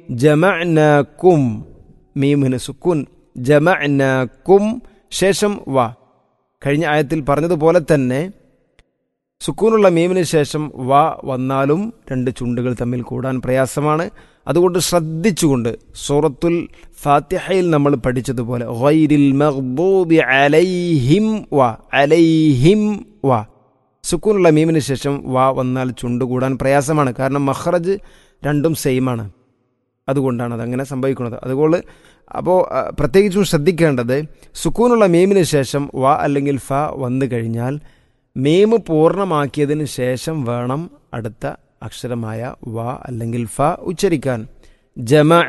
ജമഅനാക്കും മീമിന് സുക്കൂൻ ജമഅനാക്കും ശേഷം വ കഴിഞ്ഞ ആയത്തിൽ പറഞ്ഞതുപോലെ തന്നെ സുക്കൂനുള്ള മീമിന് ശേഷം വ വന്നാലും രണ്ട് ചുണ്ടുകൾ തമ്മിൽ കൂടാൻ പ്രയാസമാണ് അതുകൊണ്ട് ശ്രദ്ധിച്ചുകൊണ്ട് സൂറത്തുൽ ഫാത്തിഹയിൽ നമ്മൾ പഠിച്ചതുപോലെ ഗൈരിൽ മഗ്ദൂബി അലൈഹിം വ അലൈഹിം വ സുക്കൂനുള്ള മീമിന് ശേഷം വ വന്നാൽ ചുണ്ട് കൂടാൻ പ്രയാസമാണ് കാരണം മഹ്റജ് രണ്ടും സെയിമാണ് അതുകൊണ്ടാണ് അതങ്ങനെ സംഭവിക്കുന്നത് അതുകൊണ്ട് അപ്പോൾ പ്രത്യേകിച്ചും ശ്രദ്ധിക്കേണ്ടത് സുക്കൂനുള്ള മീമിന് ശേഷം വ അല്ലെങ്കിൽ ഫ വന്നു കഴിഞ്ഞാൽ മീമ് പൂർണ്ണമാക്കിയതിന് ശേഷം വേണം അടുത്ത അക്ഷരമായ വ അല്ലെങ്കിൽ ഫ ഉച്ചരിക്കാൻ ജമ